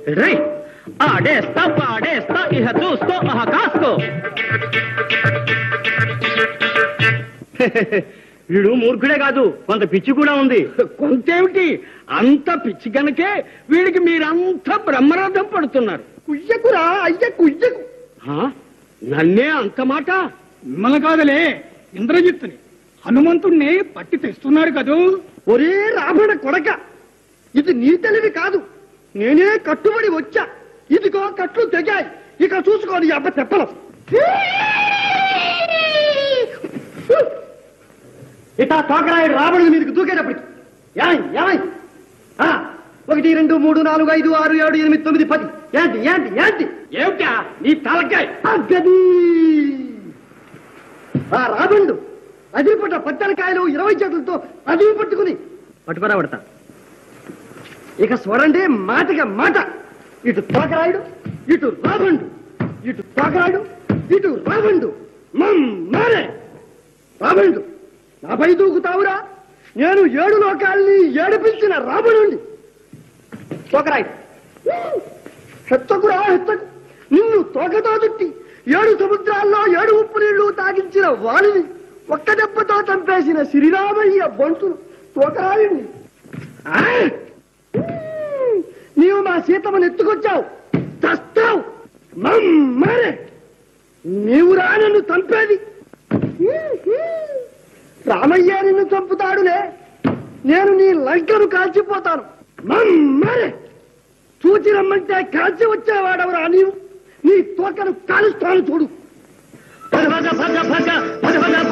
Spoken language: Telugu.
రై ఆడేస్తా పాడేస్తా ఇహ చూసుకో అహ కాసుకో వీడు మూర్ఖుడే కాదు కొంత పిచ్చి కూడా ఉంది కొంతేమిటి అంత పిచ్చి గనకే వీడికి మీరంతా బ్రహ్మరథం పడుతున్నారు కుయ్యకురా అయ్య కుయ్యకు నన్నే అంత మాట మిమ్మల్ని కాదలే ఇంద్రజిత్తుని హనుమంతుణ్ణి పట్టి తెస్తున్నారు కదూ ఒరే రావణ కొడక ఇది నీ తెలివి కాదు నేనే కట్టుబడి వచ్చా ఇదిగో కట్లు తెగాయి ఇక చూసుకోని అబ్బ తెప్పలం ఇట తోకరాయుడు రావణుడి మీదకి దూకేటప్పటికి యాయ్ యాయ్ ఆ, ఒకటి రెండు మూడు నాలుగు ఐదు ఆరు ఏడు ఎనిమిది తొమ్మిది పది ఏంటి ఏంటి ఏంటి ఏమిటా నీ తలకాయ అగ్గది ఆ రావణుడు అదిరిపడ్డ పచ్చనికాయలు ఇరవై చేతులతో అదివి పట్టుకుని పట్టుకురా పడతా ఇక చూడండి మాటగా మాట ఇటు తోకరాయుడు ఇటు రావణుడు ఇటు తోకరాయుడు ఇటు రావణుడు మమ్మారే రావణుడు నాపై దూకుతావురా నేను ఏడు లోకాల్ని ఏడిపించిన రావణుణ్ణి తోకరాయుడు హెచ్చకురా హెచ్చకు నిన్ను తోకతో చుట్టి ఏడు సముద్రాల్లో ఏడు ఉప్పు నీళ్లు తాగించిన వాణిని ఒక్క దెబ్బతో చంపేసిన శ్రీరామయ్య బంటును తోకరాయుణ్ణి ఆ! నీవు మా సీతమ్మను ఎత్తుకొచ్చావు చస్తావు మమ్మరే నీవు రా నన్ను చంపేది రామయ్య నిన్ను చంపుతాడులే నేను నీ లంకను కాల్చిపోతాను మమ్మరే చూచి రమ్మంటే కాల్చి వచ్చేవాడవరా నీవు నీ తోకను కాలుస్తాను చూడు భగ భగ భగ భగ భగ భగ